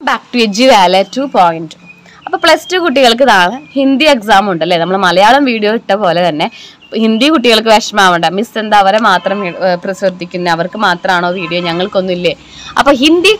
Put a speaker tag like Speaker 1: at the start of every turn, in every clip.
Speaker 1: back to Edu Wallet two point അപ്പോൾ plus two കുട്ടികൾക്ക് നാളെ ഹിന്ദി എക്സാം ഉണ്ടല്ലേ നമ്മൾ മലയാളം വീഡിയോ ഇട്ട പോലെ തന്നെ ഹിന്ദി കുട്ടികൾക്ക് വിഷമാവണ്ട മിസ് എന്താ അവരെ മാത്രം ശ്രദ്ധിക്കുന്ന അവർക്ക് മാത്രമാണോ വീഡിയോ ഞങ്ങൾക്കൊന്നും ഇല്ലേ അപ്പോൾ ഹിന്ദി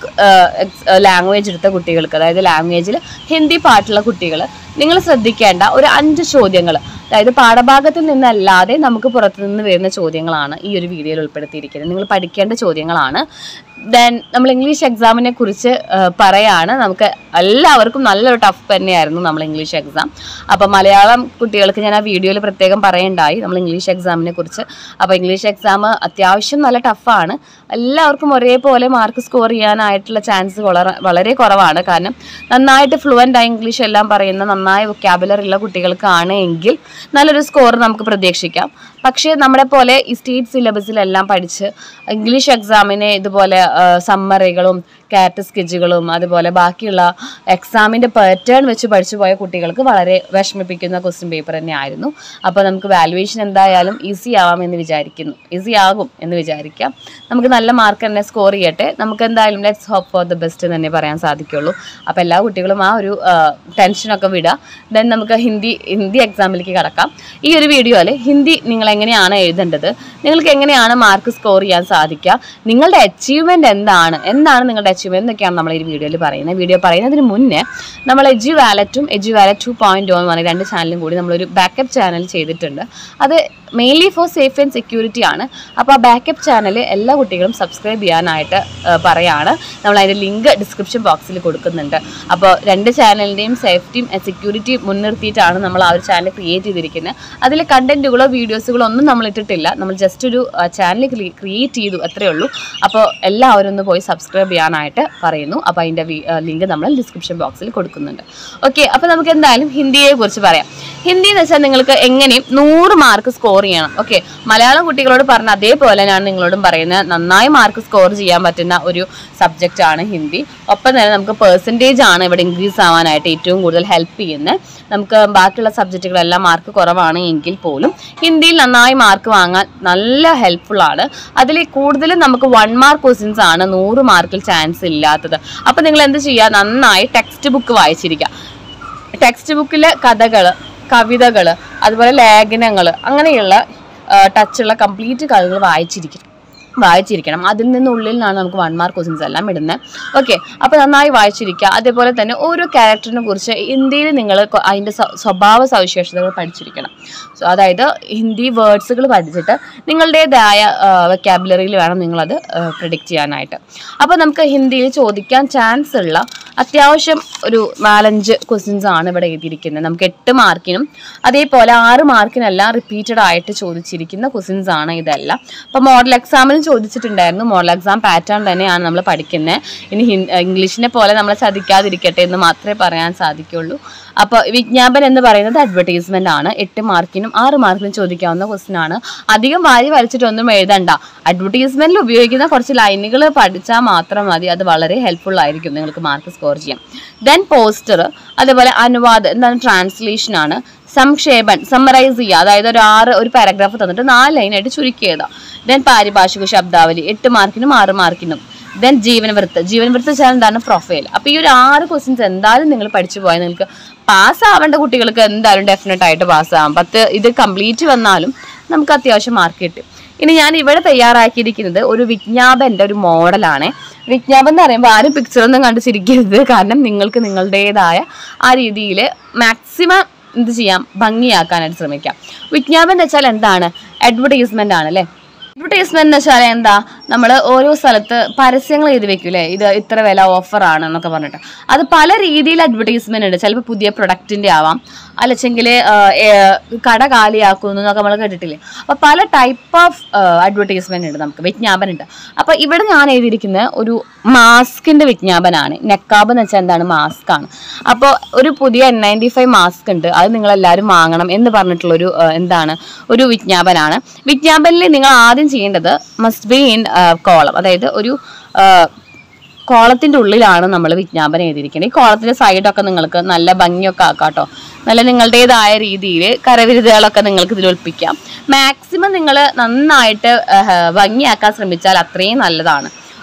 Speaker 1: ലാംഗ്വേജ് എടുത്ത കുട്ടികൾക്ക് അതായത് ലാംഗ്വേജിൽ ഹിന്ദി പാട്ടുള്ള കുട്ടികൾ നിങ്ങൾ ശ്രദ്ധിക്കേണ്ട ഒരു അഞ്ച് ചോദ്യങ്ങൾ അതായത് പാഠഭാഗത്തിൽ നിന്നല്ലാതെ നമുക്ക് പുറത്തു നിന്ന് വരുന്ന ചോദ്യങ്ങളാണ് ഈ ഒരു വീഡിയോയിൽ ഉൾപ്പെടുത്തിയിരിക്കുന്നത് നിങ്ങൾ പഠിക്കേണ്ട ചോദ്യങ്ങളാണ് ദെൻ നമ്മൾ ഇംഗ്ലീഷ് എക്സാമിനെ കുറിച്ച് ആ, പറയാണ് നമുക്ക് എല്ലാവർക്കും നല്ലൊരു ടഫ് തന്നെയായിരുന്നു നമ്മൾ ഇംഗ്ലീഷ് എക്സാം അപ്പോൾ മലയാളം കുട്ടികൾക്ക് ഞാൻ ആ വീഡിയോയിൽ പ്രത്യേകം പറയണ്ടായി നമ്മൾ ഇംഗ്ലീഷ് എക്സാമിനെ കുറിച്ച് അപ്പോൾ ഇംഗ്ലീഷ് എക്സാം അത്യാവശ്യം നല്ല ടഫാണ് എല്ലാവർക്കും ഒരേപോലെ മാർക്ക് സ്കോർ ചെയ്യാനായിട്ടുള്ള ചാൻസ് വളരെ വളരെ കുറവാണ് കാരണം നന്നായിട്ട് ഫ്ലുവൻ്റ് ആയി ഇംഗ്ലീഷ് എല്ലാം പറയുന്ന നന്നായി വൊക്കാബുലറി ഉള്ള കുട്ടികൾക്കാണ് എങ്കിൽ നല്ലൊരു സ്കോർ നമുക്ക് പ്രതീക്ഷിക്കാം പക്ഷേ നമ്മുടെ പോലെ ഈ സ്റ്റേറ്റ് സിലബസിലെല്ലാം പഠിച്ച് ഇംഗ്ലീഷ് എക്സാമിനെ ഇതുപോലെ സമ്മറികളും കാറ്റ് സ്കെച്ചുകളും അതുപോലെ ബാക്കിയുള്ള എക്സാമിൻ്റെ പാറ്റേൺ വെച്ച് പഠിച്ചു പോയ കുട്ടികൾക്ക് വളരെ വിഷമിപ്പിക്കുന്ന ക്വസ്റ്റ്യൻ പേപ്പർ തന്നെയായിരുന്നു അപ്പോൾ നമുക്ക് വാലുവേഷൻ എന്തായാലും ഈസി ആവാം എന്ന് വിചാരിക്കുന്നു ഈസി ആകും എന്ന് വിചാരിക്കാം നമുക്ക് നല്ല മാർക്ക് തന്നെ സ്കോർ ചെയ്യട്ടെ നമുക്ക് എന്തായാലും let's hope for the best എന്ന് തന്നെ പറയാൻ സാധിക്കുള്ളൂ അപ്പോൾ എല്ലാ കുട്ടികളും ആ ഒരു ടെൻഷനൊക്കെ വിടുക ദെൻ നമുക്ക് ഹിന്ദി ഹിന്ദി എക്സാമിലേക്ക് കടക്കാം ഈ ഒരു വീഡിയോയിൽ ഹിന്ദി നിങ്ങൾ എങ്ങനെയാണ് എഴുതേണ്ടത് നിങ്ങൾക്ക് എങ്ങനെയാണ് മാർക്ക് സ്കോർ ചെയ്യാൻ സാധിക്കുക നിങ്ങളുടെ അച്ചീവ്മെന്റ് എന്താണ് എന്താണ് നിങ്ങളുടെ അച്ചീവ്മെന്റ് എന്നൊക്കെയാണ് നമ്മൾ ഈ വീഡിയോയിൽ പറയുന്നത് വീഡിയോ പറയുന്നതിന് മുന്നേ നമ്മൾ എജു വാലറ്റും എജു വാലറ്റ് ടു പോയിന്റ് എന്ന് പറഞ്ഞ രണ്ട് ചാനലും കൂടി നമ്മളൊരു ബാക്കപ്പ് ചാനൽ ചെയ്തിട്ടുണ്ട് അത് mainly for safe and security ആണ് അപ്പോൾ ആ ബാക്കപ്പ് ചാനൽ എല്ലാ കുട്ടികളും സബ്സ്ക്രൈബ് ചെയ്യാനായിട്ട് ആ, പറയാണ് നമ്മൾ അതിൻ്റെ ലിങ്ക് ഡിസ്ക്രിപ്ഷൻ ബോക്സിൽ കൊടുക്കുന്നുണ്ട് അപ്പോൾ രണ്ട് ചാനലിൻ്റെയും സേഫ്റ്റിയും സെക്യൂരിറ്റിയും മുൻനിർത്തിയിട്ടാണ് നമ്മൾ ആ ഒരു ചാനൽ ക്രിയേറ്റ് ചെയ്തിരിക്കുന്നത് അതിൽ കണ്ടന്റുകളോ വീഡിയോസുകളോ ഒന്നും നമ്മൾ ഇട്ടിട്ടില്ല നമ്മൾ ജസ്റ്റ് ഒരു ചാനൽ ക്രിയേറ്റ് ചെയ്തു അത്രേ ഉള്ളൂ അപ്പോൾ എല്ലാവരും ഒന്ന് പോയി സബ്സ്ക്രൈബ് ചെയ്യാനായിട്ട് പറയുന്നു അപ്പോൾ അതിൻ്റെ ലിങ്ക് നമ്മൾ ഡിസ്ക്രിപ്ഷൻ ബോക്സിൽ കൊടുക്കുന്നുണ്ട് ഓക്കെ അപ്പോൾ നമുക്ക് എന്തായാലും ഹിന്ദിയെ കുറിച്ച് പറയാം ഹിന്ദി എന്ന് വെച്ചാൽ നിങ്ങൾക്ക് എങ്ങനെയും നൂറ് മാർക്ക് സ്കോർ ചെയ്യണം ഓക്കെ മലയാളം കുട്ടികളോട് പറഞ്ഞ അതേപോലെ ഞാൻ നിങ്ങളോടും പറയുന്നത് നന്നായി മാർക്ക് സ്കോർ ചെയ്യാൻ പറ്റുന്ന ഒരു സബ്ജക്റ്റ് ആണ് ഹിന്ദി ഒപ്പം തന്നെ നമുക്ക് പെർസെൻറ്റേജ് ആണ് ഇവിടെ ഇൻക്രീസ് ആവാനായിട്ട് ഏറ്റവും കൂടുതൽ ഹെൽപ്പ് ചെയ്യുന്നത് നമുക്ക് ബാക്കിയുള്ള സബ്ജക്റ്റുകളെല്ലാം മാർക്ക് കുറവാണ് എങ്കിൽ പോലും ഹിന്ദിയിൽ നന്നായി മാർക്ക് വാങ്ങാൻ നല്ല ഹെൽപ്ഫുൾ ആണ് അതിൽ കൂടുതലും നമുക്ക് വൺ മാർക്ക് ക്വസ്റ്റ്യൻസ് ആണ് നൂറ് മാർക്കിൽ ചാൻസ് ഇല്ലാത്തത് അപ്പോൾ നിങ്ങൾ എന്ത് ചെയ്യുക നന്നായി ടെക്സ്റ്റ് ബുക്ക് വായിച്ചിരിക്കുക ടെക്സ്റ്റ് ബുക്കിലെ കഥകൾ കവിതകൾ അതുപോലെ ലേഖനങ്ങൾ അങ്ങനെയുള്ള ടച്ചുള്ള കംപ്ലീറ്റ് കഥകൾ വായിച്ചിരിക്കും വായിച്ചിരിക്കണം അതിൽ നിന്നുള്ളിൽ നിന്നാണ് നമുക്ക് വൺ മാർക്ക് ക്വസ്റ്റ്യൻസ് എല്ലാം ഇടുന്നത് ഓക്കെ അപ്പോൾ നന്നായി വായിച്ചിരിക്കുക അതേപോലെ തന്നെ ഓരോ ക്യാരക്ടറിനെ കുറിച്ച് ഹിന്ദിയിൽ നിങ്ങൾ കൊ- അതിൻ്റെ സ്വ- സ്വഭാവ സവിശേഷതകൾ പഠിച്ചിരിക്കണം സോ അതായത് ഹിന്ദി വേർഡ്സുകൾ പഠിച്ചിട്ട് നിങ്ങളുടേതായ വെക്കാബുലറിയിൽ വേണം നിങ്ങളത് പ്രിഡിക്റ്റ് ചെയ്യാനായിട്ട് അപ്പോൾ നമുക്ക് ഹിന്ദിയിൽ ചോദിക്കാൻ ചാൻസ് ഉള്ള അത്യാവശ്യം ഒരു നാലഞ്ച് ക്വസ്റ്റ്യൻസ് ആണ് ഇവിടെ എഴുതിയിരിക്കുന്നത് നമുക്ക് എട്ട് മാർക്കിനും അതേപോലെ ആറ് മാർക്കിനെല്ലാം റിപ്പീറ്റഡ് ആയിട്ട് ചോദിച്ചിരിക്കുന്ന ക്വസ്റ്റ്യൻസ് ആണ് ഇതെല്ലാം അപ്പോൾ മോഡൽ എക്സാമിനും ചോദിച്ചിട്ടുണ്ടായിരുന്നു മോഡൽ എക്സാം പാറ്റേൺ തന്നെയാണ് നമ്മൾ പഠിക്കുന്നത് ഇനി ഹിൻ- ഇംഗ്ലീഷിനെ പോലെ നമ്മളെ ചതിക്കാതിരിക്കട്ടെ എന്ന് മാത്രമേ പറയാൻ സാധിക്കുള്ളൂ അപ്പോൾ വിജ്ഞാപനം എന്ന് പറയുന്നത് അഡ്വർടൈസ്മെന്റ് ആണ് എട്ട് മാർക്കിനും ആറ് മാർക്കിനും ചോദിക്കാവുന്ന ക്വസ്റ്റ്യൻ ആണ് അധികം വാരി വലിച്ചിട്ടൊന്നും എഴുതണ്ട അഡ്വർടൈസ്മെന്റിൽ ഉപയോഗിക്കുന്ന കുറച്ച് ലൈനുകൾ പഠിച്ചാൽ മാത്രം മതി അത് വളരെ ഹെൽപ്ഫുൾ ആയിരിക്കും നിങ്ങൾക്ക് മാർക്ക് സ്കോർ ചെയ്യാം ദെൻ പോസ്റ്റർ അതേപോലെ അനുവാദം എന്താണ് ട്രാൻസ്ലേഷൻ ആണ് സംക്ഷേപൻ സമ്മറൈസ് ചെയ്യുക അതായത് ഒരു ആറ് ഒരു പാരഗ്രാഫ് തന്നിട്ട് നാല് ലൈനായിട്ട് ചുരുക്കി എഴുതാം ദെൻ പാരിഭാഷിക ശബ്ദാവലി എട്ട് മാർക്കിനും ആറ് മാർക്കിനും ദെൻ ജീവൻ വൃത്ത് ജീവൻ വൃത്ത് വെച്ചാൽ എന്താണ് പ്രൊഫൈൽ അപ്പോൾ ഈ ഒരു ആറ് ക്വസ്റ്റ്യൻസ് എന്തായാലും നിങ്ങൾ പഠിച്ചു പോയാൽ നിങ്ങൾക്ക് പാസ് ആവേണ്ട കുട്ടികൾക്ക് എന്തായാലും ഡെഫിനറ്റ് ആയിട്ട് പാസ് ആവാം പത്ത് ഇത് കംപ്ലീറ്റ് വന്നാലും നമുക്ക് അത്യാവശ്യം മാർക്ക് കിട്ടും ഇനി ഞാൻ ഇവിടെ തയ്യാറാക്കിയിരിക്കുന്നത് ഒരു വിജ്ഞാപന്റെ ഒരു മോഡലാണ് വിജ്ഞാപനം എന്ന് പറയുമ്പോൾ ആരും പിക്ചറൊന്നും കണ്ട് ചിരിക്കരുത് കാരണം നിങ്ങൾക്ക് നിങ്ങളുടേതായ ആ രീതിയിൽ മാക്സിമം എന്ത് ചെയ്യാം ഭംഗിയാക്കാനായിട്ട് ശ്രമിക്കാം വിജ്ഞാപനം എന്ന് വെച്ചാൽ എന്താണ് അഡ്വർടൈസ്മെന്റ് ആണ് അല്ലേ അഡ്വർടൈസ്മെന്റ് എന്ന് വെച്ചാൽ എന്താ നമ്മൾ ഓരോ സ്ഥലത്ത് പരസ്യങ്ങൾ എഴുതി വെക്കൂലേ ഇത് ഇത്ര വില ഓഫർ ആണ് എന്നൊക്കെ പറഞ്ഞിട്ട് അത് പല രീതിയിൽ അഡ്വർടൈസ്മെന്റ് ഉണ്ട് ചിലപ്പോൾ പുതിയ പ്രൊഡക്റ്റിന്റെ ആവാം അല്ലെങ്കിൽ കട കാലിയാക്കുന്നു എന്നൊക്കെ നമ്മൾ കേട്ടിട്ടില്ലേ അപ്പൊ പല ടൈപ്പ് ഓഫ് അഡ്വർടൈസ്മെന്റ് ഉണ്ട് നമുക്ക് വിജ്ഞാപനം ഉണ്ട് അപ്പൊ ഇവിടെ ഞാൻ എഴുതിയിരിക്കുന്ന ഒരു മാസ്കിന്റെ വിജ്ഞാപനമാണ് നെക്കാബ് എന്ന് വെച്ചാൽ എന്താണ് മാസ്ക് ആണ് അപ്പോൾ ഒരു പുതിയ എൻ നയൻറ്റി ഫൈവ് മാസ്ക് ഉണ്ട് അത് നിങ്ങൾ എല്ലാവരും വാങ്ങണം എന്ന് പറഞ്ഞിട്ടുള്ള ഒരു എന്താണ് ഒരു വിജ്ഞാപനമാണ് വിജ്ഞാപനിൽ നിങ്ങൾ ആദ്യം ചെയ്യേണ്ടത് മസ്റ്റ് ബി ഇൻ കോളം അതായത് ഒരു ആ, കോളത്തിന്റെ ഉള്ളിലാണ് നമ്മൾ വിജ്ഞാപനം എഴുതിയിരിക്കുന്നത് ഈ കോളത്തിന്റെ സൈഡൊക്കെ നിങ്ങൾക്ക് നല്ല ഭംഗിയൊക്കെ ആക്കാം കേട്ടോ നല്ല നിങ്ങളുടേതായ രീതിയിൽ കരവിരുതുകളൊക്കെ നിങ്ങൾക്ക് ഇതിൽ ഒളിപ്പിക്കാം മാക്സിമം നിങ്ങൾ നന്നായിട്ട് ആഹ്, ഭംഗിയാക്കാൻ ശ്രമിച്ചാൽ അത്രയും നല്ലതാണ്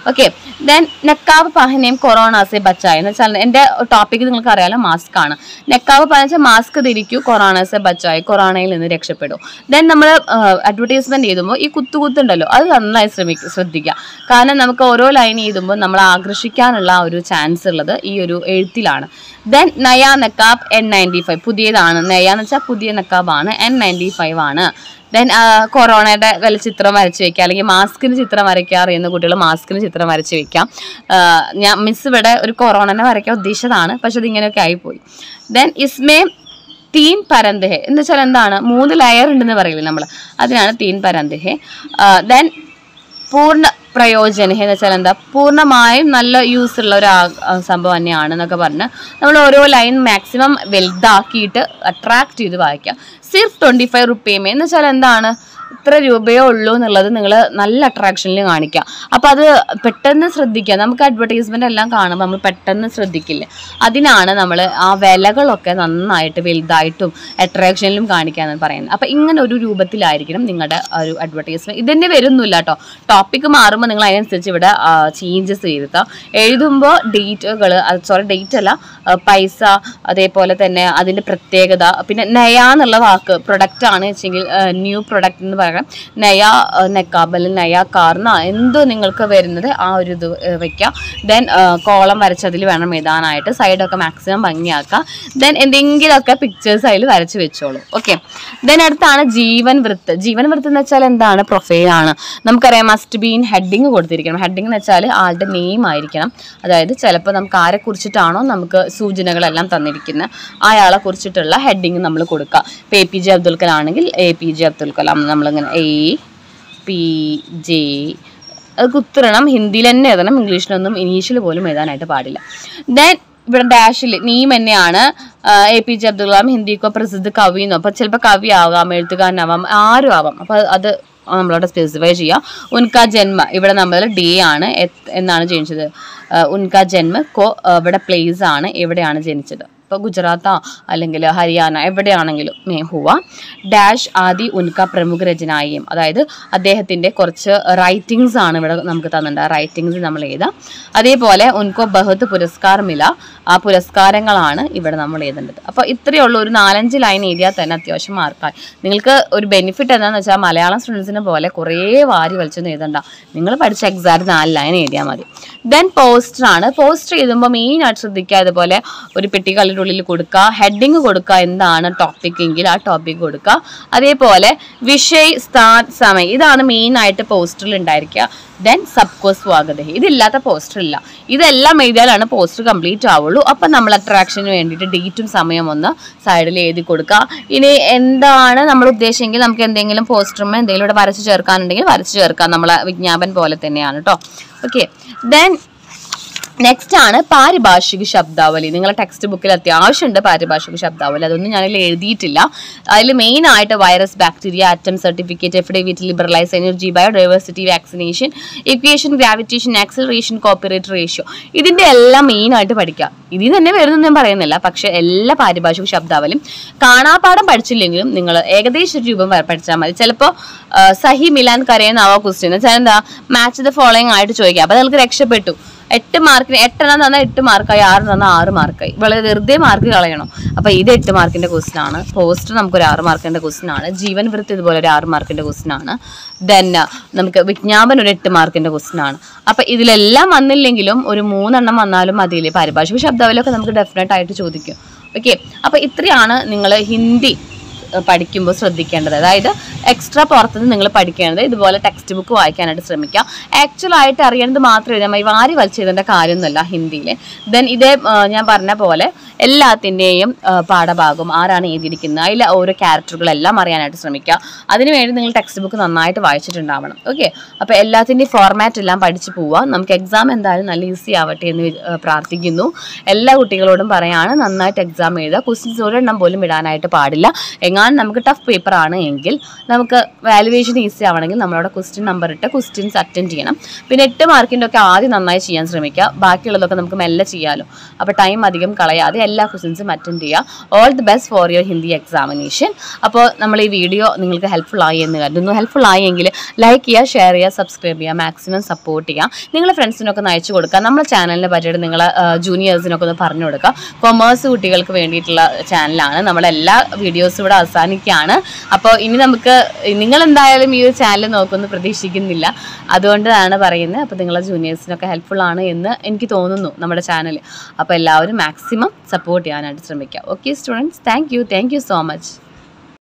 Speaker 1: ഓക്കെ ദെൻ നെക്കാവ് പഹനയും കൊറോണ സെ ബച്ചായി എന്ന് വെച്ചാൽ എൻ്റെ ടോപ്പിക് നിങ്ങൾക്ക് അറിയാലോ മാസ്ക് ആണ് നെക്കാവ് പഹന മാസ്ക് ധരിക്കൂ കൊറോണ സെ ബച്ചായി കൊറോണയിൽ നിന്ന് രക്ഷപ്പെടൂ ദെൻ നമ്മൾ അഡ്വർടൈസ്മെന്റ് എഴുതുമ്പോൾ ഈ കുത്തുകുത്തുണ്ടല്ലോ അത് നന്നായി ശ്രമിക്കുക ശ്രദ്ധിക്കുക കാരണം നമുക്ക് ഓരോ ലൈൻ എഴുതുമ്പോൾ നമ്മൾ ആകർഷിക്കാനുള്ള ആ ഒരു ചാൻസ് ഉള്ളത് ഈ ഒരു എഴുത്തിലാണ് ദെൻ നയ നക്കാബ് എൻ നയൻറ്റി ഫൈവ് പുതിയതാണ് നയ എന്ന് വെച്ചാൽ പുതിയ നക്കാബാണ് എൻ നയൻറ്റി ഫൈവ് ആണ് ദെൻ കൊറോണയുടെ വല്ല ചിത്രം വരച്ച് വെക്കുക അല്ലെങ്കിൽ മാസ്കിന് ചിത്രം വരയ്ക്കാൻ അറിയുന്ന കുട്ടികൾ മാസ്കിന് ചിത്രം വരച്ച് വെക്കാം ആ, ഞാൻ മിസ് ഇവിടെ ഒരു കൊറോണനെ വരയ്ക്കാൻ ഉദ്ദേശിച്ചതാണ് പക്ഷെ അത് ഇങ്ങനെയൊക്കെ ആയിപ്പോയി ദെൻ ഇസ്മേ തീൻ പരന്തഹെ എന്ന് വെച്ചാൽ എന്താണ് മൂന്ന് ലെയർ ഉണ്ടെന്ന് പറയില്ലേ നമ്മൾ അതിനാണ് തീൻ പരന്തഹെ ദെൻ പൂർണ്ണ പ്രയോജന എന്ന് വെച്ചാൽ എന്താ പൂർണ്ണമായും നല്ല യൂസ് ഉള്ള ഒരു ആ- ആ സംഭവം തന്നെയാണ് എന്നൊക്കെ പറഞ്ഞ് നമ്മൾ ഓരോ ലൈൻ മാക്സിമം വലുതാക്കിയിട്ട് അട്രാക്ട് ചെയ്ത് വായിക്കാം സിർഫ് ട്വൻറ്റി ഫൈവ് റുപ്പിയമേ എന്ന് വെച്ചാൽ എന്താണ് ഇത്ര രൂപയേ ഉള്ളൂ എന്നുള്ളത് നിങ്ങൾ നല്ല അട്രാക്ഷനിൽ കാണിക്കുക അപ്പോൾ അത് പെട്ടെന്ന് ശ്രദ്ധിക്കുക നമുക്ക് അഡ്വർടൈസ്മെൻ്റ് എല്ലാം കാണുമ്പോൾ നമ്മൾ പെട്ടെന്ന് ശ്രദ്ധിക്കില്ല അതിനാണ് നമ്മൾ ആ വിലകളൊക്കെ നന്നായിട്ട് വലുതായിട്ടും അട്രാക്ഷനിലും കാണിക്കാന്ന് പറയുന്നത് അപ്പോൾ ഇങ്ങനെ ഒരു രൂപത്തിലായിരിക്കണം നിങ്ങളുടെ ആ ഒരു അഡ്വർടൈസ്മെൻറ്റ് ഇതിൻ്റെ വരുന്നില്ല കേട്ടോ ടോപ്പിക്ക് മാറുമ്പോൾ നിങ്ങൾ അതിനനുസരിച്ച് ഇവിടെ ചേഞ്ചസ് ചെയ്തിട്ടോ എഴുതുമ്പോൾ ഡേറ്റുകൾ സോറി ഡേറ്റ് അല്ല ആ, പൈസ അതേപോലെ തന്നെ അതിൻ്റെ പ്രത്യേകത പിന്നെ നയ എന്നുള്ള വാക്ക് പ്രൊഡക്റ്റ് ആണ് വെച്ചെങ്കിൽ ന്യൂ പ്രൊഡക്റ്റ് എന്ന് പറയാം നയ നെക്കാബ് അല്ലെങ്കിൽ നയ കാർന്ന എന്തോ നിങ്ങൾക്ക് വരുന്നത് ആ ഒരു ഇത് ഏഹ്, വെക്കുക ദെൻ കോളം വരച്ചതിൽ വേണം എഴുതാനായിട്ട് സൈഡൊക്കെ മാക്സിമം ഭംഗിയാക്കുക ദെൻ എന്തെങ്കിലുമൊക്കെ പിക്ചേഴ്സ് അതിൽ വരച്ച് വെച്ചോളൂ ഓക്കെ ദെൻ അടുത്താണ് ജീവൻ വൃത്ത് ജീവൻ വൃത്ത് എന്ന് വെച്ചാൽ എന്താണ് പ്രൊഫൈലാണ് നമുക്കറിയാം മസ്റ്റ് ബീൻ ഹെഡിങ് കൊടുത്തിരിക്കണം ഹെഡിങ് എന്ന് വെച്ചാൽ ആളുടെ നെയിം ആയിരിക്കണം അതായത് ചിലപ്പോൾ നമുക്ക് ആരെ കുറിച്ചിട്ടാണോ നമുക്ക് സൂചനകളെല്ലാം തന്നിരിക്കുന്നത് അയാളെ കുറിച്ചിട്ടുള്ള ഹെഡിങ് നമ്മൾ കൊടുക്കുക ഇപ്പോൾ A P J Abdul Kalam ആണെങ്കിൽ A P J Abdul Kalam നമ്മളിങ്ങനെ എ പി ജെ അത് കുത്തിരണം ഹിന്ദിയിൽ തന്നെ എഴുതണം ഇംഗ്ലീഷിലൊന്നും ഇനീഷ്യൽ പോലും എഴുതാനായിട്ട് പാടില്ല ദെൻ ഇവിടെ ഡാഷിൽ നീം തന്നെയാണ് A P J Abdul Kalam ഹിന്ദിക്കോ പ്രസിദ്ധ കവി എന്നോ അപ്പോൾ ചിലപ്പോൾ കവി ആവാം എഴുത്തുകാരനാവാം ആരും ആവാം അപ്പോൾ അത് നമ്മളവിടെ സ്പെസിഫൈ ചെയ്യാം ഉൻക ജന്മ ഇവിടെ നമ്മൾ ഡേ ആണ് എത്- എന്നാണ് ജനിച്ചത് ഉൻക ജന്മ കോ ഇവിടെ പ്ലേസ് ആണ് എവിടെയാണ് ജനിച്ചത് ഇപ്പോൾ ഗുജറാത്തോ അല്ലെങ്കിൽ ഹരിയാന എവിടെയാണെങ്കിലും മേ ഹുവ ഡാഷ് ആദി ഉൻക പ്രമുഖ രചനായും അതായത് അദ്ദേഹത്തിൻ്റെ കുറച്ച് റൈറ്റിങ്സ് ആണ് ഇവിടെ നമുക്ക് തന്നിട്ടുണ്ട് ആ റൈറ്റിങ്സ് നമ്മൾ എഴുതാം അതേപോലെ ഉൻകോ ബഹുത് പുരസ്കാർ മില ആ പുരസ്കാരങ്ങളാണ് ഇവിടെ നമ്മൾ എഴുതേണ്ടത് അപ്പോൾ ഇത്രയേ ഉള്ളൂ ഒരു നാലഞ്ച് ലൈൻ എഴുതിയാൽ തന്നെ അത്യാവശ്യം മാർക്കായി നിങ്ങൾക്ക് ഒരു ബെനിഫിറ്റ് എന്താണെന്ന് വെച്ചാൽ മലയാളം സ്റ്റുഡൻസിനെ പോലെ കുറേ വാരി വലിച്ചൊന്നും എഴുതണ്ട നിങ്ങൾ പഠിച്ച എക്സാമിന് നാല് ലൈൻ എഴുതിയാൽ മതി ദെൻ പോസ്റ്റർ ആണ് പോസ്റ്റർ എഴുതുമ്പോൾ മെയിൻ ആയിട്ട് ശ്രദ്ധിക്കുക അതുപോലെ ഒരു പെട്ടിക്കല്ലിൻ്റെ ഉള്ളിൽ കൊടുക്കുക ഹെഡിങ് കൊടുക്കുക എന്താണ് ടോപ്പിക് എങ്കിൽ ആ ടോപ്പിക് കൊടുക്കുക അതേപോലെ വിഷയ് സ്ഥാൻ സമയം ഇതാണ് മെയിൻ ആയിട്ട് പോസ്റ്ററിൽ ഉണ്ടായിരിക്കുക ദെൻ സബ്കോ സ്വാഗത ഇതില്ലാത്ത പോസ്റ്റർ ഇല്ല ഇതെല്ലാം എഴുതിയാലാണ് പോസ്റ്റർ കംപ്ലീറ്റ് ആവുള്ളൂ അപ്പം നമ്മൾ അട്രാക്ഷന് വേണ്ടിയിട്ട് ഡേറ്റും സമയം ഒന്ന് സൈഡിൽ എഴുതി കൊടുക്കുക ഇനി എന്താണ് നമ്മൾ ഉദ്ദേശിച്ചെങ്കിൽ നമുക്ക് എന്തെങ്കിലും പോസ്റ്ററും എന്തെങ്കിലും ഇവിടെ വരച്ച് ചേർക്കാനുണ്ടെങ്കിൽ വരച്ച് ചേർക്കാം നമ്മളെ വിജ്ഞാപൻ പോലെ തന്നെയാണ് കേട്ടോ ഓക്കെ ദെൻ നെക്സ്റ്റ് ആണ് പാരിഭാഷിക ശബ്ദാവലി നിങ്ങളെ ടെക്സ്റ്റ് ബുക്കിൽ അത്യാവശ്യമുണ്ട് പാരിഭാഷിക ശബ്ദാവലി അതൊന്നും ഞാനിൽ എഴുതിയിട്ടില്ല അതിൽ മെയിൻ ആയിട്ട് virus bacteria atom certificate affidavit liberalise energy biodiversity vaccination equation gravitation acceleration cooperate ratio ഇതിന്റെ എല്ലാം മെയിൻ ആയിട്ട് പഠിക്കുക ഇതിൽ തന്നെ വരുന്നു ഞാൻ പറയുന്നില്ല പക്ഷെ എല്ലാ പാരിഭാഷിക ശബ്ദാവലിയും കാണാപ്പാഠം പഠിച്ചില്ലെങ്കിലും നിങ്ങൾ ഏകദേശ രൂപം വരെ പഠിച്ചാൽ മതി ചിലപ്പോൾ സഹി മിലാൻ കരയെന്നാവോ ക്വസ്റ്റ്യൻ എന്ന് വെച്ചാൽ എന്താ മാച്ച് ദ ഫോളോയിങ് ആയിട്ട് ചോദിക്കുക അപ്പോൾ നിങ്ങൾക്ക് രക്ഷപ്പെട്ടു എട്ട് മാർക്കിന് എട്ടെണ്ണം തന്നാൽ എട്ട് മാർക്കായി ആറ് തന്നാൽ ആറ് മാർക്കായി വളരെ വെറുതെ മാർക്ക് കളയണം അപ്പോൾ ഇത് എട്ട് മാർക്കിന്റെ ക്വസ്റ്റൻ ആണ് പോസ്റ്റ് നമുക്കൊരു ആറ് മാർക്കിന്റെ ക്വസ്റ്റൻ ആണ് ജീവൻ വൃത്തി ഇതുപോലെ ഒരു ആറ് മാർക്കിന്റെ ക്വസ്റ്റൻ ആണ് ദെൻ നമുക്ക് വിജ്ഞാപനം ഒരു എട്ട് മാർക്കിന്റെ ക്വസ്റ്റൻ ആണ് അപ്പോൾ ഇതിലെല്ലാം വന്നില്ലെങ്കിലും ഒരു മൂന്നെണ്ണം വന്നാലും മതിയില്ലേ പാരിഭാഷിക ശബ്ദാവലിയൊക്കെ നമുക്ക് ഡെഫിനറ്റ് ആയിട്ട് ചോദിക്കും ഓക്കെ അപ്പോൾ ഇത്രയാണ് നിങ്ങൾ ഹിന്ദി ഏഹ് പഠിക്കുമ്പോൾ ശ്രദ്ധിക്കേണ്ടത് അതായത് എക്സ്ട്രാ പുറത്തുനിന്ന് നിങ്ങൾ പഠിക്കേണ്ടത് ഇതുപോലെ ടെക്സ്റ്റ് ബുക്ക് വായിക്കാനായിട്ട് ശ്രമിക്കുക ആക്ച്വൽ ആയിട്ട് അറിയേണ്ടത് മാത്രം എഴുതാൻ മതി വാരി വലിച്ചെഴുതേണ്ട കാര്യമൊന്നുമല്ല ഹിന്ദിയിൽ ദെൻ ഇതേ ഏഹ് ഞാൻ പറഞ്ഞ പോലെ എല്ലാത്തിൻ്റെയും പാഠഭാഗം ആരാണ് എഴുതിയിരിക്കുന്നത് അതിലെ ഓരോ ക്യാരക്ടറുകളെല്ലാം അറിയാനായിട്ട് ശ്രമിക്കുക അതിനുവേണ്ടി നിങ്ങൾ ടെക്സ്റ്റ് ബുക്ക് നന്നായിട്ട് വായിച്ചിട്ടുണ്ടാവണം ഓക്കെ അപ്പോൾ എല്ലാത്തിൻ്റെയും ഫോർമാറ്റ് എല്ലാം പഠിച്ചു പോവുക നമുക്ക് എക്സാം എന്തായാലും നല്ല ഈസി ആവട്ടെ എന്ന് വി- ഏഹ് പ്രാർത്ഥിക്കുന്നു എല്ലാ കുട്ടികളോടും പറയാണ് നന്നായിട്ട് എക്സാം എഴുതുക ക്വസ്റ്റ്യൻസ് ഒരെണ്ണം പോലും ഇടാനായിട്ട് പാടില്ല എങ്ങാൻ നമുക്ക് ടഫ് പേപ്പർ ആണ് എങ്കിൽ നമുക്ക് വാലുവേഷൻ ഈസി ആവണമെങ്കിൽ നമ്മളവിടെ ക്വസ്റ്റ്യൻ നമ്പർ ഇട്ട് ക്വസ്റ്റ്യൻസ് അറ്റൻഡ് ചെയ്യണം പിന്നെ എട്ട് മാർക്കിൻ്റെ ഒക്കെ ആദ്യം നന്നായി ചെയ്യാൻ ശ്രമിക്കുക ബാക്കിയുള്ളതൊക്കെ നമുക്ക് മെല്ലെ ചെയ്യാമല്ലോ അപ്പോൾ ടൈം അധികം കളയാതെ എല്ലാ ക്വസ്റ്റ്യൻസും അറ്റൻഡ് ചെയ്യുക all the best for your Hindi examination അപ്പോൾ നമ്മൾ ഈ വീഡിയോ നിങ്ങൾക്ക് ഹെൽപ്ഫുൾ ആയി എന്ന് കരുതുന്നു ഹെൽപ്ഫുൾ ആയെങ്കിൽ ലൈക്ക് ചെയ്യുക ഷെയർ ചെയ്യുക സബ്സ്ക്രൈബ് ചെയ്യുക മാക്സിമം സപ്പോർട്ട് ചെയ്യുക നിങ്ങളുടെ ഫ്രണ്ട്സിനൊക്കെ ഒന്ന് അയച്ചു കൊടുക്കുക നമ്മുടെ ചാനലിനെ പറ്റിയിട്ട് നിങ്ങളെ ജൂനിയേഴ്സിനൊക്കെ ഒന്ന് പറഞ്ഞു കൊടുക്കുക കൊമേഴ്സ് കുട്ടികൾക്ക് വേണ്ടിയിട്ടുള്ള ചാനലാണ് നമ്മുടെ എല്ലാ വീഡിയോസും ഇവിടെ അവസാനിക്കുകയാണ് അപ്പോൾ ഇനി നമുക്ക് നിങ്ങൾ എന്തായാലും ഈ ഒരു ചാനൽ നോക്കുമെന്ന് പ്രതീക്ഷിക്കുന്നില്ല അതുകൊണ്ടാണ് പറയുന്നത് അപ്പോൾ നിങ്ങളെ ജൂനിയേഴ്സിനൊക്കെ ഹെൽപ്ഫുൾ ആണ് എന്ന് എനിക്ക് തോന്നുന്നു നമ്മുടെ ചാനൽ അപ്പോൾ എല്ലാവരും മാക്സിമം സപ്പോർട്ട് ചെയ്യാനായിട്ട് ശ്രമിക്കുക okay students thank you thank you so much